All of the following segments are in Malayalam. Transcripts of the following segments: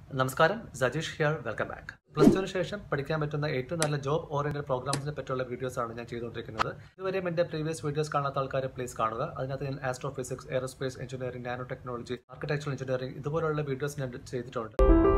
നമസ്കാരം Sajeesh here welcome back plus ടുവിന് ശേഷം പഠിക്കാൻ പറ്റുന്ന ഏറ്റവും നല്ല ജോബ് ഓറിയന്റഡ് പ്രോഗ്രാംസിനെ പറ്റിയുള്ള വീഡിയോസ് ആണ് ഞാൻ ചെയ്തുകൊണ്ടിരിക്കുന്നത് ഇതുവരെയും എൻ്റെ പ്രീവിയസ് വീഡിയോസ് കാണാത്ത ആൾക്കാർ പ്ലീസ് കാണുക അതിനകത്ത് ഞാൻ astrophysics aerospace engineering nano technology architectural engineering ഇതുപോലുള്ള വീഡിയോസ് ഞാൻ ചെയ്തിട്ടുണ്ട്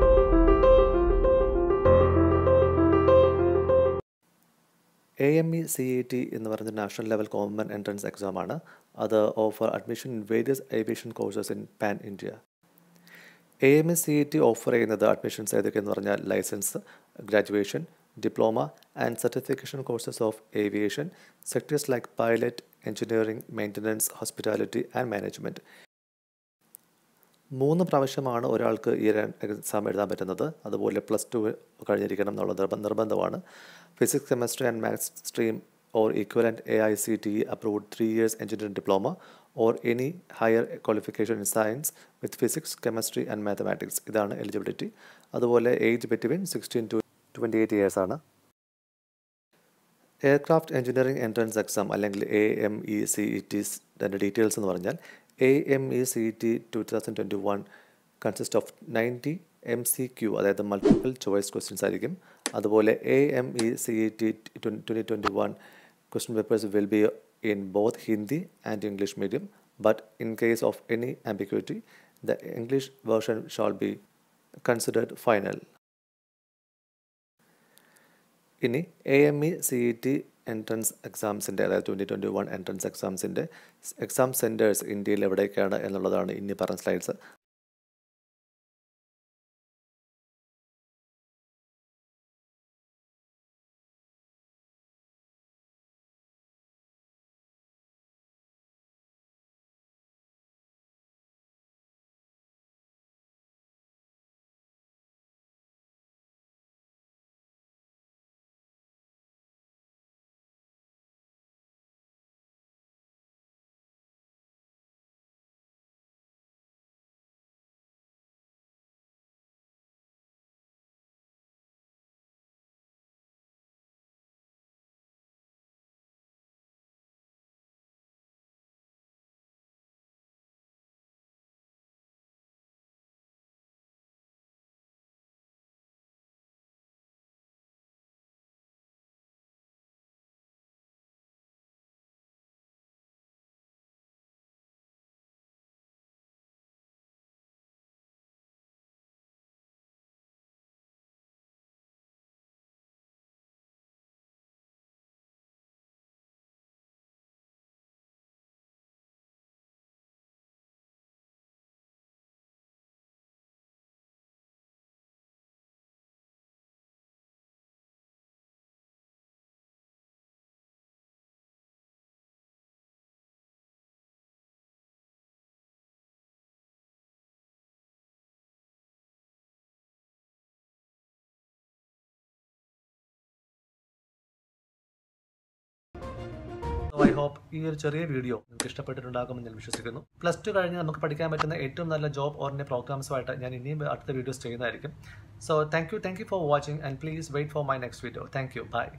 A M E C E T എന്ന് പറയുന്ന നാഷണൽ ലെവൽ കോമൺ എൻട്രൻസ് എക്സാമാണ് അത് offer admission in various aviation courses in pan India A M S C E T offer ചെയ്യുന്നത് അഡ്മിഷൻസ് ഏതൊക്കെയെന്ന് പറഞ്ഞാൽ licence graduation diploma and certification courses of aviation sectors like pilot engineering maintenance hospitality and management മൂന്ന് പ്രാവശ്യമാണ് ഒരാൾക്ക് ഈ എക്സാം എഴുതാൻ പറ്റുന്നത് അതുപോലെ പ്ലസ് ടു കഴിഞ്ഞിരിക്കണം എന്നുള്ള നിർബ നിർബന്ധമാണ് physics chemistry and maths stream or equivalent A I C T approved three years engineering diploma or any higher qualification in science with physics chemistry and mathematics ഇതാണ് എലിജിബിലിറ്റി അതുപോലെ age between sixteen to twenty eight years ആണ് എയർക്രാഫ്റ്റ് എഞ്ചിനീയറിംഗ് എൻട്രൻസ് എക്സാം അല്ലെങ്കിൽ A M E C E Ts അതിൻ്റെ ഡീറ്റെയിൽസ് എന്ന് പറഞ്ഞാൽ A M E C T two thousand twenty one consist of ninety M C Q അതായത് മൾട്ടിപ്പിൾ ചോയ്സ് ക്വസ്റ്റ്യൻസ് ആയിരിക്കും അതുപോലെ A M E C E T twenty twenty one question papers will be in both Hindi and English medium but in case of any ambiguity the English version shall be considered final ഇനി A M E C E T entrance എക്സാംസിൻ്റെ അതായത് ട്വൻറ്റി ട്വൻറ്റി വൺ എൻട്രൻസ് എക്സാംസിൻ്റെ എക്സാം സെൻറ്റേഴ്സ് ഇന്ത്യയിൽ എവിടേക്കാണ് എന്നുള്ളതാണ് ഇനി പറഞ്ഞ സ്ലൈഡ്സ് ഐ ഹോപ്പ് ഈ ഒരു ചെറിയ വീഡിയോ നിങ്ങൾക്ക് ഇഷ്ടപ്പെട്ടിട്ടുണ്ടാകുമെന്ന് ഞാൻ വിശ്വസിക്കുന്നു പ്ലസ് ടു കഴിഞ്ഞ് നമുക്ക് പഠിക്കാൻ പറ്റുന്ന ഏറ്റവും നല്ല ജോബ് ഓറിൻ്റെ പ്രോഗ്രാംസുമായിട്ട് ഞാൻ ഇനിയും അടുത്ത വീഡിയോസ് ചെയ്യുന്നതായിരിക്കും so thank you thank you for watching and please wait for my next video thank you by